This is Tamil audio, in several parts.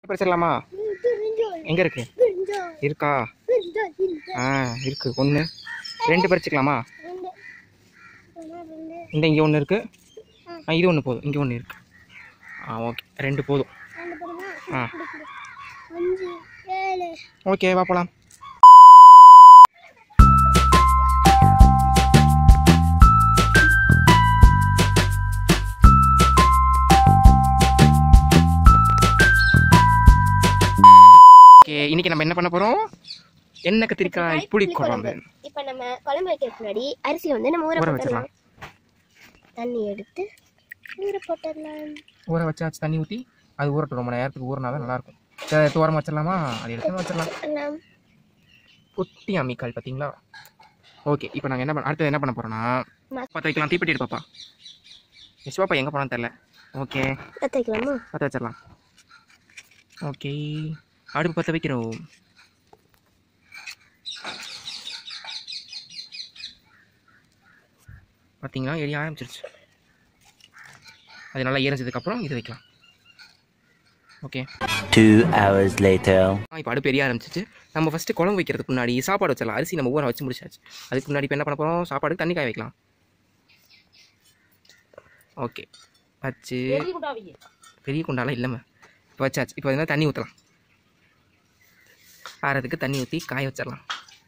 பறிச்சிடலாமா எங்கே இருக்கு இருக்கா ஆ இருக்கு ஒன்று ரெண்டு பறிச்சுக்கலாமா இந்த இங்கே ஒன்று இருக்கு ஆ இது ஒன்று போதும் இங்கே ஒன்று இருக்கு ஆ ஓகே ரெண்டு போதும் ஆ அஞ்சு ஏழு ஓகே வா போகலாம் ஓகே இன்னைக்கு நம்ம என்ன பண்ண போகிறோம் எண்ணெய் கத்திரிக்காய் புளி குழம்பு இப்போ நம்ம குழம்பு வைக்கிறதுக்கு முன்னாடி அரிசி வந்து நம்ம ஊற ஊற போட்டுடலாம் வச்சிடலாம் தண்ணி எடுத்து ஊற போட்டுடலாம் ஊற வச்சாச்சு தண்ணி ஊற்றி அது ஊறட்டும் ரொம்ப நேரத்துக்கு ஊறினா தான் நல்லாயிருக்கும் சரி எடுத்து ஓரமாக வச்சிடலாமா அது எடுத்து வச்சிடலாம் போட்டுடலாம். குட்டி அம்மிக்கால் பார்த்தீங்களா ஓகே இப்போ நாங்கள் என்ன பண்ண அடுத்து என்ன பண்ண போகிறோன்னா ம- பற்ற வைக்கலாம் தீப்பெட்டி எடு பாப்பா எஸ் பாப்பா எங்கே போனான்னு தெரில ஓகே பற்ற வைக்கலாமா பற்ற வச்சிடலாம் ஓகே அடுப்பு பற்ற வைக்கிறோம் பார்த்தீங்களா எரிய ஆரம்பிச்சிருச்சு அது நல்லா எரிஞ்சதுக்கப்புறம் இது வைக்கலாம் ஓகே Two hours later. இப்போ அடுப்பு எரிய ஆரம்பிச்சிச்சு நம்ம ஃபஸ்ட்டு குழம்பு வைக்கிறதுக்கு முன்னாடி சாப்பாடு வச்சிடலாம் அரிசி நம்ம ஊற வச்சு முடிச்சாச்சு அதுக்கு முன்னாடி இப்போ என்ன பண்ண போகிறோம் சாப்பாடுக்கு தண்ணி காய வைக்கலாம் ஓகே வச்சு பெரிய குண்டாலாம் இல்லைம்மா இப்போ வச்சாச்சு இப்போ வந்து தண்ணி ஊற்றலாம் ஆறதுக்கு தண்ணி ஊற்றி காய வச்சிடலாம்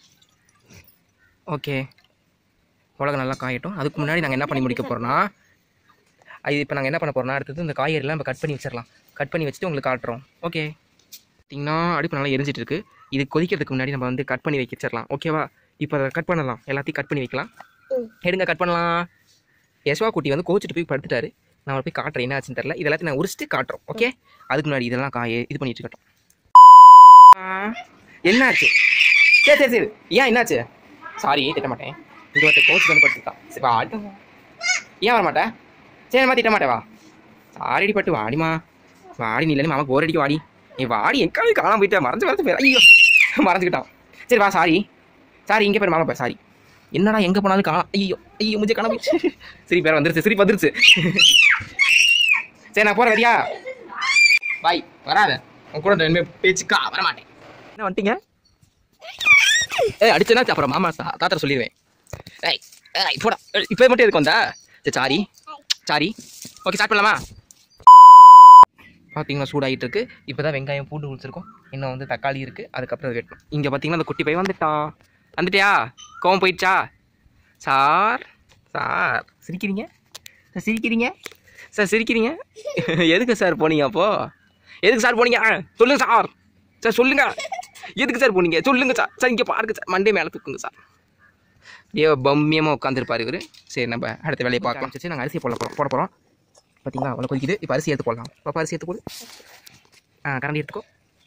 ஓகே உலகம் நல்லா காயட்டும் அதுக்கு முன்னாடி நாங்கள் என்ன பண்ணி முடிக்க போகிறோன்னா அது இப்போ நாங்கள் என்ன பண்ண போகிறோம்னா அடுத்தது இந்த காய்கறிலாம் நம்ம கட் பண்ணி வச்சிடலாம் கட் பண்ணி வச்சுட்டு உங்களுக்கு காட்டுறோம் ஓகே பார்த்தீங்கன்னா அடுப்பு நல்லா எரிஞ்சிட்டு இருக்கு இது கொதிக்கிறதுக்கு முன்னாடி நம்ம வந்து கட் பண்ணி வச்சிடலாம் ஓகேவா இப்போ அதை கட் பண்ணலாம் எல்லாத்தையும் கட் பண்ணி வைக்கலாம் ம். எடுங்க கட் பண்ணலாம் யஸ்வா குட்டி வந்து கோச்சிட்டு போய் படுத்துட்டாரு நான் அவரை போய் காட்டுறேன் என்ன ஆச்சுன்னு தெரியல இது எல்லாத்தையும் நான் உரிச்சிட்டு காட்டுறோம் ஓகே அதுக்கு முன்னாடி இதெல்லாம் காய இது பண்ணிட்டு இருக்கட்டும் ஆ, என்னாச்சு சரி சரி சரி ஏன் என்னாச்சு சாரி திட்ட மாட்டேன் இது வந்து கோச் வந்து படுத்துருக்கான் சரி வா ஆட்டம் ஏன் வர மாட்டேன் சரி நான் திட்ட மாட்டேன் வா சாரிடி பட்டு வாடிமா வாடி நீ இல்லைன்னு மாமா போர் அடிக்க வாடி நீ வாடி எங்காவது காணாம போயிட்டா மறைஞ்சு மறைஞ்சு போயிடா ஐயோ மறைஞ்சுக்கிட்டான் சரி வா சாரி சாரி இங்கே பேர் மாமா பேர் சாரி என்னடா எங்கே போனாலும் காணாம் ஐயோ ஐயோ முஞ்சே காணாம போயிடுச்சு சரி பேர் வந்துருச்சு சரி வந்துருச்சு சரி நான் போகிறேன் வரியா பாய் வராத உன் கூட ரெண்டு பேச்சுக்கா வர மாட்டேன் என்ன வந்துட்டீங்க ஏய் அடிச்சேன்னா அப்புறம் மாமா தா- தாத்தா சொல்லிடுவேன் ஏய் ஏய் போடா இப்போ மட்டும் எதுக்கு வந்தா சரி சாரி சாரி ஓகே ஸ்டார்ட் பண்ணலாமா பார்த்தீங்கன்னா சூடாகிட்டு இருக்கு இப்போ தான் வெங்காயம் பூண்டு குளிச்சிருக்கோம் இன்னும் வந்து தக்காளி இருக்குது அதுக்கப்புறம் அது வெட்டணும் இங்கே பார்த்தீங்கன்னா அந்த குட்டி பையன் வந்துட்டான் வந்துட்டியா கோவம் போயிடுச்சா சார் சார் சிரிக்கிறீங்க சார் சிரிக்கிறீங்க சார் சிரிக்கிறீங்க எதுக்கு சார் போனீங்க அப்போ எதுக்கு சார் போனீங்க ஆ, சொல்லுங்க சார் சார் சொல்லுங்க எதுக்கு சார் போனீங்க சொல்லுங்க சார் சார் இங்கே பாருங்க சார் மண்டே மேலே தூக்குங்க சார் ஏ பம்மியமாக உட்காந்துருப்பாரு இவர் சரி நம்ம அடுத்த வேலையை பார்க்கலாம் சரி நாங்கள் அரிசி போட போகிறோம் போட போகிறோம் பார்த்தீங்களா அவ்வளோ கொதிக்குது இப்போ அரிசி எடுத்து போடலாம் பாப்பா அரிசி எடுத்து போடு ஆ கரண்டி எடுத்துக்கோ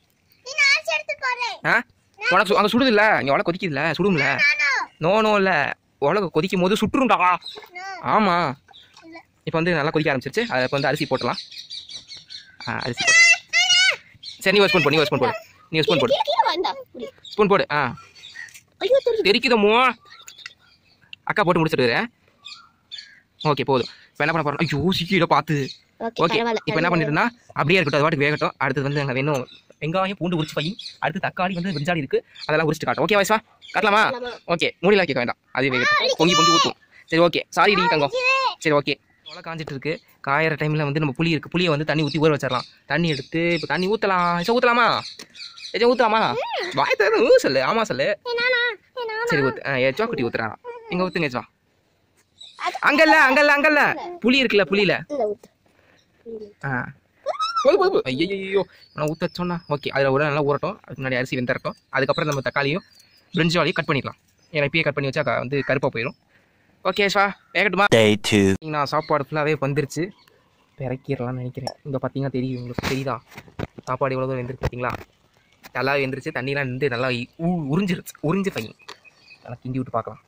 ஆ உனக்கு சு- அங்கே சுடுது இல்லை இங்கே உலக கொதிக்குதுல்ல சுடும்ல நோ நோ இல்லை உலக கொதிக்கும் போது சுட்டுரும்டா ஆமாம் இப்போ வந்து நல்லா கொதிக்க ஆரம்பிச்சிருச்சு அதை இப்போ வந்து அரிசி போட்டுடலாம் ஆ அரிசி போடு சரி நீ ஒரு ஸ்பூன் போடு நீ ஒரு ஸ்பூன் போடு நீ ஒரு ஸ்பூன் போடு கீழே கீழே வேண்டாம் இப்படி. ஸ்பூன் போடு ஆ ஐயோ தெரியுது தெரிக்குதமோ அக்கா போட்டு முடிச்சிட்டு ஓகே போதும் இப்போ என்ன பண்ண போறோம் ஐயோ சீக்கிரம் பார்த்து ஓகே ஓகே பரவாயில்ல இப்போ என்ன பண்ணிட்டுனா அப்படியே இருக்கட்டும் அது பாட்டுக்கு வேகட்டும் அடுத்தது வந்து அங்கே வேணும் வெங்காயம் பூண்டு உரிச்சு பை அடுத்து தக்காளி வந்து வெஞ்சாடி இருக்கு அதெல்லாம் உரிச்சிட்டு காட்டும் ஓகே வயசா காட்டலாமா ஆமா. ஓகே மூடிலாம் கேட்க வேண்டாம் அது வேகட்டும் பொங்கி பொங்கி ஊற்றும் சரி ஓகே சாரி டி தங்கம் சரி ஓகே அவ்வளோ காஞ்சிட்டு இருக்கு காயிற டைமில் வந்து நம்ம புளி இருக்கு புளியை வந்து தண்ணி ஊற்றி ஊற வச்சிடலாம் தண்ணி எடுத்து இப்போ தண்ணி ஊற்றலாம் ஏச்சா ஊற்றலாமா ஏச்சா ஊற்றலாமா வாய் தர ஊ சொல்லு ஆமாம் சொல்லு சரி ஊத்து ஆ ஏச்சா குட்டி ஊத்துறா இங்கே ஊற்றுங்க ஏச்சா அங்கல்ல அங்கல்ல அங்கல்ல புளி இருக்குல்ல புளியில இந்த ஊத்து ஆ போது போது போது ஐயோ நான் ஊற்ற சொன்னா ஓகே அதில் ஒரு நல்லா ஊறட்டும் அதுக்கு முன்னாடி அரிசி வெந்திரட்டும் அதுக்கப்புறம் நம்ம தக்காளியும் பிரிஞ்சாலையும் கட் பண்ணிக்கலாம் ஏன்னா இப்பயே கட் பண்ணி வச்சா க- வந்து கருப்பாக போயிடும் ஓகே ஸ்வா வேகட்டுமா Day two. நான் சாப்பாடு ஃபுல்லாகவே வந்துருச்சு இப்போ இறக்கிடலாம்னு நினைக்கிறேன் இங்கே பார்த்தீங்கன்னா தெரியும் உங்களுக்கு தெரியுதா சாப்பாடு எவ்வளோ தூரம் வெந்திருக்கு பார்த்தீங்களா நல்லா வெந்துருச்சு தண்ணிலாம் நின்று நல்லா இ- உ- உறிஞ்சிருச்சு உறிஞ்சு பையன் நல்லா கிண்டி விட்டு பார்க்கலாம்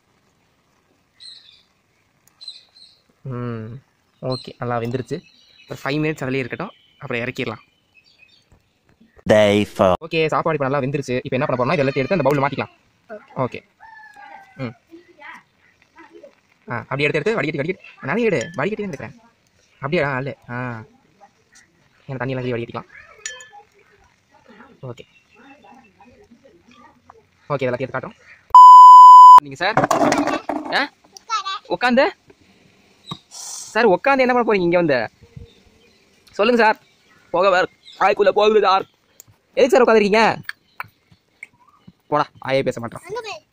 ம் ஓகே நல்லா வெந்துருச்சு ஒரு ஃபைவ் மினிட்ஸ் அதிலே இருக்கட்டும் அப்புறம் இறக்கிடலாம் Day four. ஓகே சாப்பாடு இப்போ நல்லா வெந்துருச்சு இப்போ என்ன பண்ண போறோம்னா இதெல்லாம் எடுத்து அந்த பவுலில் மாட்டிக்கலாம் ஓகே ம் ஆ அப்படியே எடுத்து எடுத்து வடிகட்டி வடிகட்டி நிறைய எடு வடிகட்டி தான் இருக்கிறேன் அப்படியே ஆ இல்லை ஆ ஏன்னா தண்ணியெல்லாம் கீழே வடிகட்டிக்கலாம் ஓகே ஓகே எல்லாத்தையும் எடுத்து காட்டும் நீங்கள் சார் ஆ உட்காந்து சார் உட்காந்து என்ன பண்ண போறீங்க இங்கே வந்து சொல்லுங்க சார் போக வேற ஆய்க்குள்ள போகுது சார் எதுக்கு சார் உட்காந்துருக்கீங்க போடா ஆயே பேச மாட்டோம்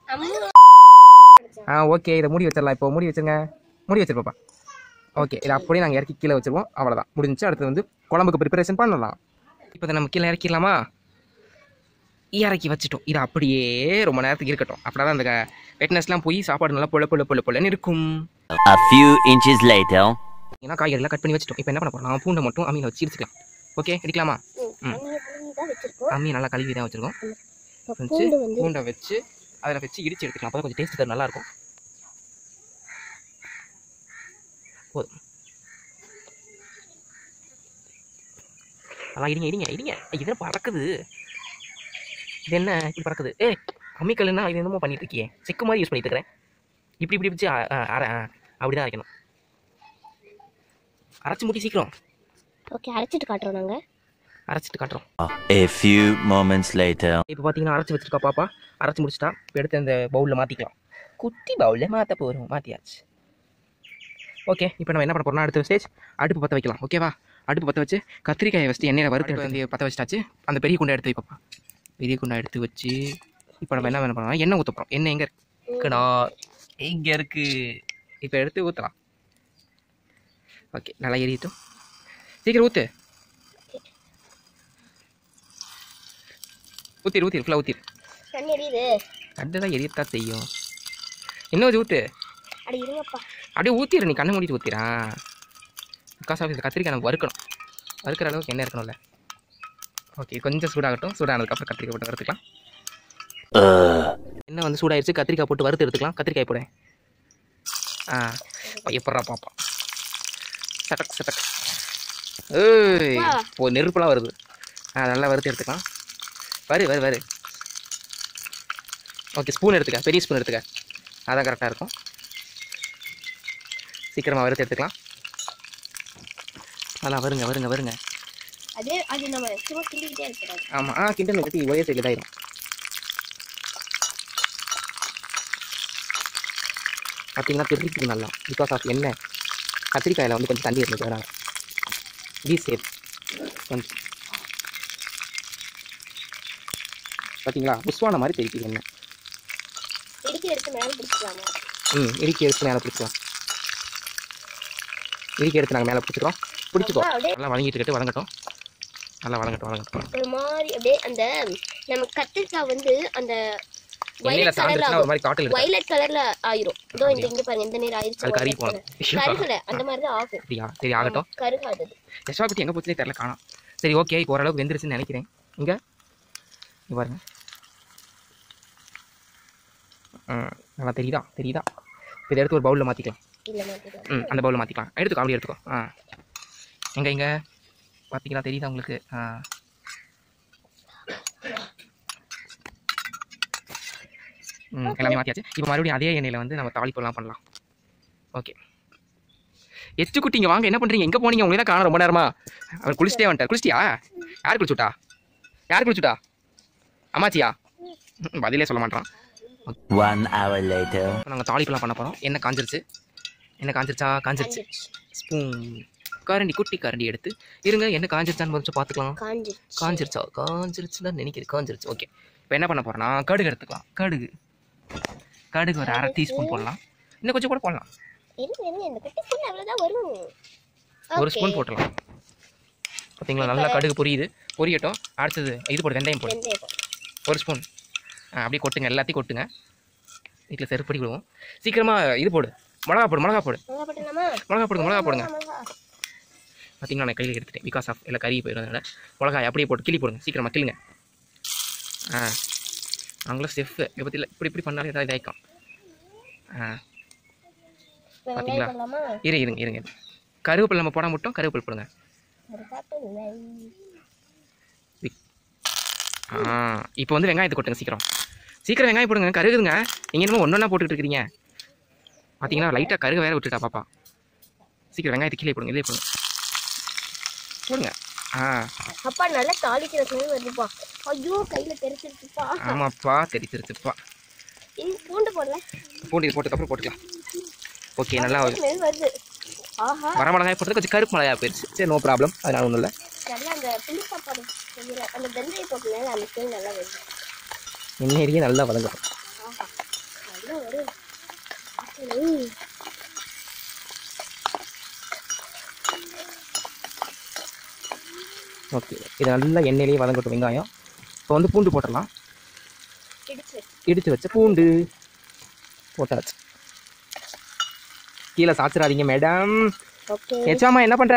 ஆ ஓகே இதை மூடி வச்சிடலாம் இப்போ மூடி வச்சிருங்க மூடி வச்சிருப்பா ஓகே இதை அப்படியே நாங்கள் இறக்கி கீழே வச்சிருவோம் அவ்வளோதான் முடிஞ்சு அடுத்து வந்து குழம்புக்கு ப்ரிப்பரேஷன் பண்ணலாம் இப்போ இதை நம்ம கீழே இறக்கிடலாமா இறக்கி வச்சுட்டோம் இது அப்படியே ரொம்ப நேரத்துக்கு இருக்கட்டும் அப்படின்னா தான் அந்த வெட்னஸ்லாம் போய் சாப்பாடு நல்லா பொல பொல பொல பொலன்னு இருக்கும் A few inches later. ஏன்னா காய்கறிலாம் கட் பண்ணி வச்சுட்டோம் இப்போ என்ன பண்ண போகிறோம் நான் பூண்டை மட்டும் அம்மியில் வச்சு இடிச்சுக்கலாம் ஓகே இடிக்கலாமா ம். தான் வச்சிருக்கோம் அம்மியை நல்லா கழுவி தான் வச்சுருக்கோம் இப்ப வச்சு பூண்டு வந்து பூண்டை வச்சு அதில் வச்சு இடிச்சு எடுத்துக்கலாம் அப்போ கொஞ்சம் டேஸ்ட் தரும் நல்லா இருக்கும் போதும் நல்லா இடிங்க இடிங்க இடிங்க இது என்ன பறக்குது இது என்ன இப்படி பறக்குது ஏய் அம்மிக்கல்லுன்னா இது என்னமோ பண்ணிட்டு இருக்கியே செக்கு மாதிரி யூஸ் பண்ணிட்டு இருக்கிறேன் இப்படி இப்படி வச்சு அ- அ- அரை அப்படி தான் அரைக்கணும் அரைச்சி முட்டி சீக்கிரம் ஓகே அரைச்சிட்டு காட்டுறோம் நாங்க அரைச்சிட்டு காட்டுறோம் A few moments later. இப்போ பார்த்தீங்கன்னா அரைச்சி வச்சிருக்கா பாப்பா அரைச்சி முடிச்சிட்டா இப்போ எடுத்து அந்த பவுலில் மாற்றிக்கலாம் குட்டி பவுலில் மாற்ற போகிறோம் மாற்றியாச்சு ஓகே இப்போ நம்ம என்ன பண்ண போறோம்னா அடுத்த ஸ்டேஜ் அடுப்பு பற்ற வைக்கலாம் ஓகேவா அடுப்பு பற்ற வச்சு கத்திரிக்காயை வச்சு எண்ணெயில் வறுத்து வந்து பற்ற வச்சிட்டாச்சு அந்த பெரிய குண்டை எடுத்து வைப்பா பெரிய குண்டை எடுத்து வச்சு இப்போ நம்ம என்ன பண்ண போறோம்னா எண்ணெய் ஊற்ற போகிறோம் எண்ணெய் எங்கே இருக்குடா எங்கே இருக்கு இப்போ எடுத்து ஊற்றலாம் ஓகே நல்லா எரியட்டும் சீக்கிரம் ஊற்று ஊற்றிடு ஊற்றிடு ஃபுல்லாக ஊற்றிடு தண்ணி எரியுது அதுதான் எரியத்தான் செய்யும் இன்னும் கொஞ்சம் ஊற்று அடி இருங்கப்பா அப்படியே ஊற்றிடு நீ கண்ணை மூடிட்டு ஊற்றிடா பிகாஸ் ஆஃப் இந்த கத்திரிக்காய் நம்ம வறுக்கணும் வறுக்கிற அளவுக்கு எண்ணெய் இருக்கணும்ல ஓகே கொஞ்சம் சூடாகட்டும் சூடானதுக்கப்புறம் கத்திரிக்காய் போட்டு வறுத்துக்கலாம் Ugh. எண்ணெய் வந்து சூடாயிருச்சு கத்திரிக்காய் போட்டு வறுத்து எடுத்துக்கலாம் கத்திரிக்காய் போட ஆ எப்பட்றா பாப்பா சட்டக் சட்டக் ஏய் வா. இப்போ நெருப்புலாம் வருது ஆ நல்லா வறுத்து எடுத்துக்கலாம் வரு வரு வரு ஓகே ஸ்பூன் எடுத்துக்க பெரிய ஸ்பூன் எடுத்துக்க அதான் கரெக்டாக இருக்கும் சீக்கிரமாக வறுத்து எடுத்துக்கலாம் நல்லா வருங்க வருங்க வருங்க அதே அது நம்ம சும்மா கிண்டிக்கிட்டே இருக்கக்கூடாது ஆமாம் ஆ கிண்டல் கட்டி ஒரே சைடில் இதாயிரும் பார்த்தீங்கன்னா தெரிவிக்குது நல்லா பிகாஸ் ஆஃப் எண்ணெய் கத்திரிக்காயில் வந்து கொஞ்சம் தண்ணி இருந்தது அதனால் பி சேஃப் கொஞ்சம் பார்த்தீங்களா புஷ்வான மாதிரி தெரிவிக்குது எண்ணெய் இடுக்கி எடுத்து மேலே பிடிச்சிக்கலாமா ம் இறுக்கி எடுத்து மேலே பிடிச்சிக்கலாம் இறுக்கி எடுத்து நாங்கள் மேலே பிடிச்சிக்கிறோம் பிடிச்சிக்கோ அப்பா, அப்படியே நல்லா வதங்கிட்டு இருக்கட்டும் வதங்கட்டும் நல்லா வதங்கட்டும் வதங்கட்டும் ஒரு மாதிரி அப்படியே அந்த நம்ம கத்திரிக்காய் வந்து அந்த எண்ணெயில் வயலட் கலர்ல சாந்துச்சுன்னா ஒரு மாதிரி காட்டில் இருக்கு வயலட் கலர்ல ஆயிரும் இதோ இந்த இங்க பாருங்க இந்த நேரம் ஆயிருச்சு அது கறி violet போகணும் colour. கருகல அந்த மாதிரி தான் ஆகும் அப்படியா சரி ஆகட்டும் கருகாது யஷ்வா பற்றி எங்கே போச்சுனே தெரில காணோம் சரி ஓகே இப்போ ஓரளவுக்கு வெந்துருச்சுன்னு நினைக்கிறேன் இங்கே இங்க பாருங்க ம், நல்லா தெரியுதா தெரியுதா இதை எடுத்து ஒரு பவுலில் மாற்றிக்கலாம் இல்ல மாதிரி ம் அந்த பவுலில் மாற்றிக்கலாம் எடுத்துக்கோ அப்படி எடுத்துக்கோ ஆ எங்கே இங்கே பார்த்தீங்களா தெரியுதா உங்களுக்கு ஆ ம் எல்லாமே மாற்றியாச்சு இப்போ மறுபடியும் அதே எண்ணெயில் வந்து நம்ம தாளிப்பெல்லாம் பண்ணலாம் ஓகே எச்சு குட்டிங்க வாங்க என்ன பண்ணுறீங்க எங்கே போனீங்க உங்களை தான் காண ரொம்ப நேரமா அவர் குளிச்சிட்டே வந்துட்டார் குளிச்சிட்டியா யார் குளிச்சுட்டா யார் குளிச்சுட்டா அம்மாச்சியா ம், பதிலே சொல்ல மாட்டான் One hour later. நாங்கள் தாளிப்பெல்லாம் பண்ண போகிறோம் என்ன காஞ்சிருச்சு என்ன காஞ்சிருச்சா காஞ்சிருச்சு காஞ்சிருச்சு ஸ்பூன் கரண்டி குட்டி கரண்டி எடுத்து இருங்க என்ன காஞ்சிருச்சான்னு கொஞ்சம் பார்த்துக்கலாம் காஞ்சிருச்சு காஞ்சிருச்சா காஞ்சிருச்சுன்னு நினைக்கிறேன் காஞ்சிருச்சு ஓகே இப்போ என்ன பண்ண போகிறேன்னா கடுகு எடுத்துக்கலாம் கடுகு கடுகு ஒரு அரை டீஸ்பூன் போடலாம் இன்னும் கொஞ்சம் கூட போடலாம் இருங்க இருங்க இந்த கட்டிக்குள்ள அவ்வளவுதான் வரும் ஒரு Okay. ஸ்பூன் போட்டலாம் பார்த்தீங்களா நல்லா கடுகு பொரியுது பொரியட்டும் அடுத்தது இது போடு வெந்தயம் போடு வெந்தயம் ஒரு ஸ்பூன் ஆ அப்படியே கொட்டுங்க எல்லாத்தையும் கொட்டுங்க வீட்டில் செருப்படி விடுவோம் சீக்கிரமாக இது போடு மிளகா போடு மிளகா போடு மிளகா போட்டுலாமா மிளகா போடுங்க மிளகா போடுங்க மிளகா. பார்த்தீங்களா நான் கையில் எடுத்துட்டேன் பிகாஸ் ஆஃப் எல்லாம் கறி போயிடுறதுனால மிளகாய் அப்படியே போட்டு கிளி போடுங்க சீக்கிரமாக கிள்ளுங்க ஆ அவங்களும் செஃப்பு இதை பற்றி இப்படி இப்படி பண்ணாலும் ஏதாவது இதாயிக்கும் ஆ இப்ப பாத்தீங்களா? வெங்காயம் போடலாமா இரு இருங்க இருங்க கருவேப்பிலை நம்ம போட மட்டும் கருவேப்பிலை போடுங்க கருவேப்பிலை. ஆ இப்போ வந்து வெங்காயத்தை கொட்டுங்க சீக்கிரம் சீக்கிரம் வெங்காயம் போடுங்க கருகுதுங்க நீங்கள் என்னமோ ஒன்று ஒன்றா போட்டுக்கிட்டு இருக்கிறீங்க பார்த்தீங்கன்னா லைட்டாக கருக வேற விட்டுட்டா பாப்பா சீக்கிரம் வெங்காயத்தை கீழே போடுங்க இதே போடுங்க போடுங்க ஆ அப்பா நல்லா தாளிக்கிற ஸ்மெல் வருதுப்பா ஐயோ கையில தெரிச்சிருச்சுப்பா ஆமாப்பா தெரிச்சிருச்சுப்பா இன்னும் பூண்டு போடல பூண்டு இது போட்டதுக்கப்புறம் போட்டுக்கலாம் ஓகே நல்லா ஸ்மெல் வருது ஆஹா வரமிளகாய் போட்டது கொஞ்சம் கருப்பு மிளகாய் போயிடுச்சு சரி நோ ப்ராப்ளம் அதனால ஒன்றும் இல்லை நல்லா அந்த புளி சாப்பாடு செய்யற அந்த வெந்தயம் போட்டனால அந்த ஸ்மெல் நல்லா வருது எண்ணெயிலேயே நல்லா வதங்கும் ஆஹா நல்லா வருது ம். ஓகே இது நல்லா எண்ணெயிலேயே வதங்கட்டும் வெங்காயம் இப்போ வந்து பூண்டு போட்டுடலாம் இடிச்சு வச்சு. இடித்து வச்ச பூண்டு போட்டாச்சு கீழே சாச்சிடாதீங்க மேடம் ஓகே ஏச்சாமா என்ன பண்ற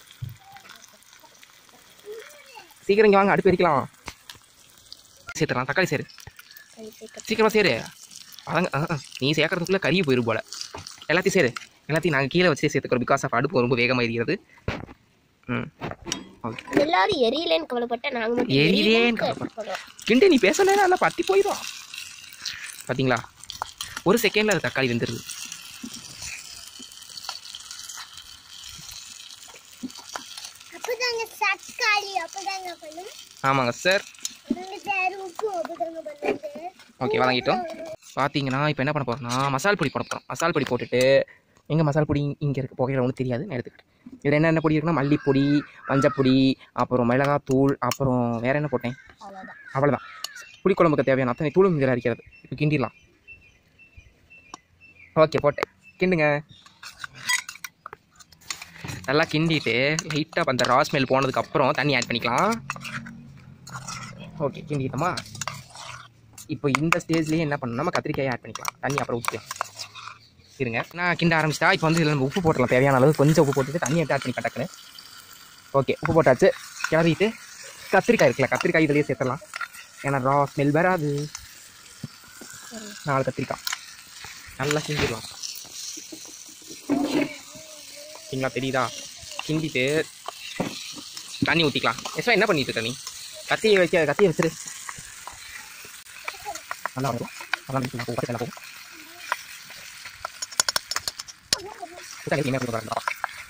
சீக்கிரம் இங்க வாங்க அடுப்பு எரிக்கலாம் சேர்த்துலாம் தக்காளி சேரு சரி, சரி. சீக்கிரமா சேரு வதங்க ஆ, ஆ. நீ சேர்க்கறதுக்குள்ள கறியை போயிரும் போல எல்லாத்தையும் சேரு எல்லாத்தையும் நாங்கள் கீழே வச்சு சேர்த்துக்கிறோம் பிகாஸ் ஆஃப் அடுப்பு ரொம்ப வேகமாக எரிகிறது ம் ஓகே எல்லாரும் எரியலேன்னு கவலைப்பட்டா நாங்க மட்டும் எரியலேன்னு எரியலேன்னு கவலைப்படுறோம். கிண்டி நீ பேசல நல்லா பத்தி போயிடும் பார்த்தீங்களா ஒரு செகண்டில் அது தக்காளி வெந்துருது அப்பதாங்க தக்காளி அப்பதாங்க பண்ணும் ஆமாங்க சார் சார் உப்பு அப்பதாங்க பண்ணது ஓகே வதங்கிட்டோம் பார்த்தீங்கன்னா இப்போ என்ன பண்ண போகிறோம்னா மசால் பொடி போட போகிறோம் மசால் பொடி போட்டுட்டு எங்கே மசால் பொடி இங்கே இருக்குது புகையில ஒன்றும் தெரியாது நான் எடுத்துக்கிட்டேன் இதில் என்னென்ன பொடி இருக்குன்னா மல்லிப்பொடி மஞ்சப்பொடி அப்புறம் மிளகாத்தூள் அப்புறம் வேற என்ன போட்டேன் அவ்வளவுதான் அவ்வளோதான் புளிக்குழம்புக்கு தேவையான அத்தனை தூளும் இதில் அரைக்கிறது இப்போ கிண்டிடலாம் ஓகே போட்டேன் கிண்டுங்க நல்லா கிண்டிட்டு லைட்டாக அந்த ரா ஸ்மெல் போனதுக்கப்புறம் தண்ணி ஆட் பண்ணிக்கலாம் ஓகே கிண்டிக்கிட்டோமா இப்போ இந்த ஸ்டேஜ்லேயே என்ன பண்ணணும் நம்ம கத்திரிக்காயை ஆட் பண்ணிக்கலாம் தண்ணி அப்புறம் ஊற்றிக்கலாம் இருங்க நான் கிண்ட ஆரம்பிச்சிட்டா இப்போ வந்து இதில் நம்ம உப்பு போட்டுடலாம் தேவையான அளவு கொஞ்சம் உப்பு போட்டுட்டு தண்ணி ஆட் பண்ணி டக்குன்னு ஓகே உப்பு போட்டாச்சு கிளறிட்டு கத்திரிக்காய் இருக்குல்ல கத்திரிக்காய் இதிலேயே சேர்த்துடலாம் ஏன்னா ரா ஸ்மெல் வராது நாலு கத்திரிக்காய் நல்லா கிண்டிடலாம் சரிங்களா தெரியுதா கிண்டிட்டு தண்ணி ஊற்றிக்கலாம் எஸ்வா என்ன பண்ணிட்டு இருக்க நீ கத்தியை வைக்க கத்தியை வச்சிரு நல்லா வரும் நல்லா mix பண்ணலாம். போகும், நல்லா போகும் எஸ்வா, எனக்கு என்ன பண்ண போறாங்க?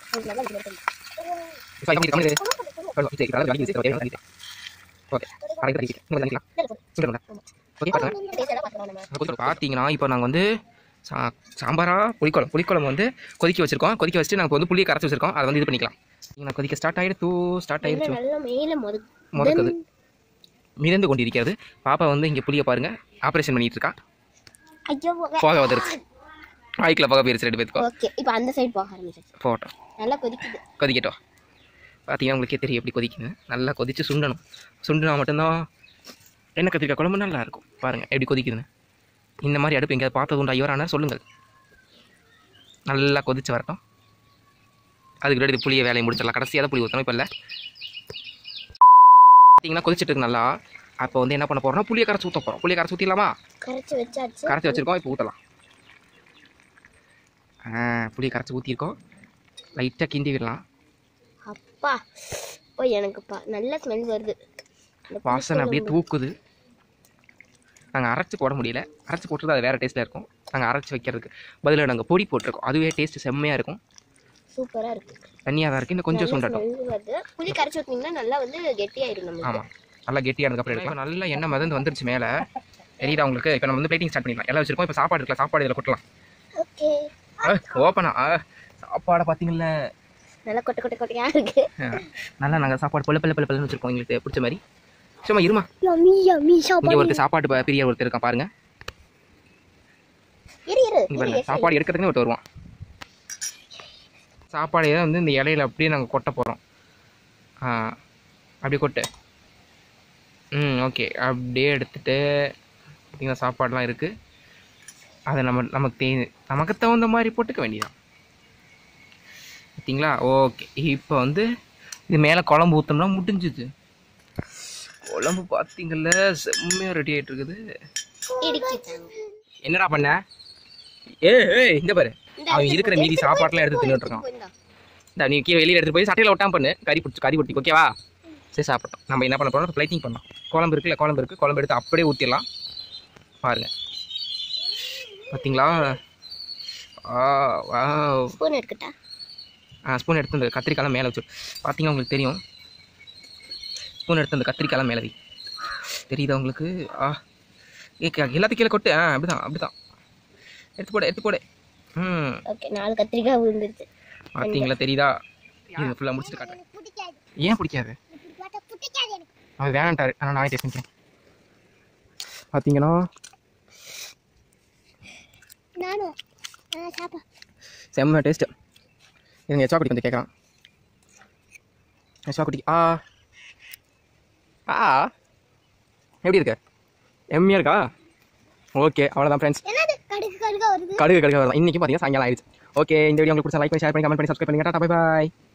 எஸ்வா, என்ன பண்ணிட்டு இருக்க? சொல்லு, சரி, நல்லா வலிக்குது, சரி, ஓகே, வலிக்குது. ஓகே கரெக்டாக தட்டிக்கிட்டு இன்னும் கொஞ்சம் தண்ணிக்கலாம் சுடுங்க ஓகே பாருங்க பார்த்தீங்கன்னா இப்போ நாங்கள் வந்து சா சாம்பாரா புளிக்குழம்பு புளிக்குழம்பு வந்து கொதிக்க வச்சிருக்கோம் கொதிக்க வச்சுட்டு நாங்கள் வந்து புளியை கரைச்சி வச்சிருக்கோம் அதை வந்து இது பண்ணிக்கலாம் நான் கொதிக்க ஸ்டார்ட் ஆகிடுத்து ஸ்டார்ட் ஆயிடுச்சு நல்லா மேல முத முதக்குது மிதந்து கொண்டிருக்கிறது பாப்பா வந்து இங்கே புளியை பாருங்க ஆப்ரேஷன் பண்ணிட்டு இருக்கா ஐயோ போக வந்துருச்சு வாய்க்கில் போக போயிருச்சு ரெண்டு பேத்துக்கும் ஓகே இப்போ அந்த சைடு போக ஆரம்பிச்சிருச்சு போட்டோம் நல்லா கொதிக்குது கொதிக்கட்டும் பார்த்தீங்கன்னா உங்களுக்கே தெரியும் எப்படி கொதிக்குன்னு நல்லா கொதித்து சுண்டணும் சுண்டுனா மட்டும்தான் எண்ணெய் கத்திரிக்காய் குழம்பு நல்லா இருக்கும் பாருங்கள் எப்படி கொதிக்குதுன்னு இந்த மாதிரி அடுப்பு எங்கேயாவது பார்த்தது உண்டா ஐவரானா சொல்லுங்கள் நல்லா கொதிச்சு வரட்டும் அதுக்கு முன்னாடி புளியை வேலையை முடிச்சிடலாம் கடைசியாக தான் புளி ஊற்றணும் இப்போ இல்லை பார்த்தீங்கன்னா கொதிச்சிட்டு இருக்கு நல்லா அப்போ வந்து என்ன பண்ண போகிறோம்னா புளியை கரைச்சி ஊற்ற போகிறோம் புளியை கரைச்சி ஊற்றிடலாமா கரைச்சி வச்சாச்சு கரைச்சி வச்சுருக்கோம் இப்போ ஊற்றலாம் ஆ புளியை கரைச்சி ஊற்றிருக்கோம் லைட்டாக கிண்டி விடலாம் அப்பா ஓ எனக்கு பா நல்ல ஸ்மெல் வருது இந்த வாசனை அப்படியே புளிக்குழம்பு. தூக்குது நாங்கள் அரைச்சி போட முடியல அரைச்சி போட்டுறது அது வேறு டேஸ்ட்டில் இருக்கும் நாங்கள் அரைச்சி வைக்கிறதுக்கு பதிலாக நாங்கள் பொடி போட்டிருக்கோம் அதுவே டேஸ்ட் செம்மையாக இருக்கும் சூப்பரா இருக்கு தண்ணியாக தான் இருக்குது இன்னும் கொஞ்சம் நல்ல சுண்டட்டும் smell வருது புளி கரைச்சி ஊற்றினீங்கன்னா நல்லா வந்து கெட்டியாயிடும் நம்மளுக்கு ஆமாம் நல்லா கெட்டியானதுக்கப்புறம் எடுக்கலாம் நல்லா எண்ணெய் மதந்து வந்துருச்சு மேலே தெரியுதா உங்களுக்கு இப்போ நம்ம வந்து பிளேட்டிங் ஸ்டார்ட் பண்ணிடலாம் எல்லாம் வச்சிருக்கோம் இப்போ சாப்பாடு இருக்கலாம் சாப்பாடு இதில் கொட்டலாம் ஓகே ஓப்பனா சாப்பாடை பார்த்தீங்களா நல்லா கொட்டை கொட்டை கொட்டையா இருக்கு நல்லா நாங்கள் சாப்பாடு பல்ல பல்ல பல்ல பல்லுன்னு வச்சிருக்கோம் எங்களுக்கு பிடிச்ச மாதிரி சும்மா இருமா யம்மி யம்மி இங்கே சாப்பாடு ஒருத்தர் சாப்பாடு ப- பிரியர் ஒருத்தர் இருக்கான் பாருங்க இரு இரு இங்க பாருங்க சாப்பாடு எடுக்கிறதுக்குன்னு ஒருத்தர் வருவான் சாப்பாடு தான் வந்து இந்த இலையில அப்படியே நாங்கள் கொட்ட போகிறோம் அப்படியே கொட்டு ம் ஓகே அப்படியே எடுத்துட்டு பார்த்தீங்கன்னா சாப்பாடுலாம் இருக்குது அதை நம்ம நமக்கு தே நமக்கு தகுந்த மாதிரி போட்டுக்க வேண்டியதான் பார்த்தீங்களா ஓகே இப்போ வந்து இது மேலே குழம்பு ஊற்றோம்னா முடிஞ்சுது குழம்பு பார்த்தீங்கல்ல செம்மையாக ரெடி ஆகிட்டு இருக்குது இடிக்கிட்டாங்க என்னடா பண்ண ஏ ஏய் இந்த பாரு அவன் இருக்கிற மீதி சாப்பாட்டுலாம் எடுத்து தின்னுட்டு இருக்கான் இந்தா. இந்த நீ கீழே வெளியில் எடுத்துட்டு போய் சட்டையில் ஒட்டாம பண்ணு கறி பிடிச்சி கறி பிடிச்சி ஓகேவா சரி சாப்பிட்டோம் நம்ம என்ன பண்ண போறோம் பிளேட்டிங் பண்ணலாம் குழம்பு இருக்குல்ல குழம்பு இருக்கு குழம்பு எடுத்து அப்படியே ஊற்றிடலாம் பாருங்க பார்த்தீங்களா ஆ வா ஸ்பூன் எடுக்கட்டா ஸ்பூன் எடுத்து இந்த கத்திரிக்காய்லாம் மேலே வச்சு பார்த்தீங்கன்னா உங்களுக்கு தெரியும் ஸ்பூன் எடுத்து அந்த கத்திரிக்காயெல்லாம் மேலே வை தெரியுதா உங்களுக்கு ஆ ஏ க- எல்லாத்தையும் கீழே கொட்டு ஆ அப்படிதான் அப்படிதான் எடுத்து போடு எடுத்து போடு ம் ஓகே நாலு கத்திரிக்காய் விழுந்துருச்சு பார்த்தீங்களா தெரியுதா இது ஃபுல்லாக முடிச்சுட்டு காட்டுறேன் பிடிக்காது ஏன் பிடிக்காது பிடிக்காது எனக்கு அது வேணான்ட்டாரு ஆனால் நானே டேஸ்ட் பண்ணிக்கிறேன் பார்த்தீங்கன்னா நானும் சாப்பா செம்ம டேஸ்ட்டு இதுங்க எச்சா குட்டி வந்து கேட்குறான் எச்சா குட்டி ஆ ஆ எப்படி இருக்கு எம்மியாக இருக்கா ஓகே அவ்வளோதான் ஃப்ரெண்ட்ஸ் என்னது கடுகு கடுகா வருது கடுகு கடுகு வரலாம் இன்றைக்கி பார்த்தீங்கன்னா சாயங்காலம் ஆயிடுச்சு ஓகே இந்த வீடியோ உங்களுக்கு பிடிச்சா லைக் பண்ணி ஷேர் பண்ணி கமெண்ட் பண்ணி சப்ஸ்கிரைப் பண்ணி டாடா பை பாய்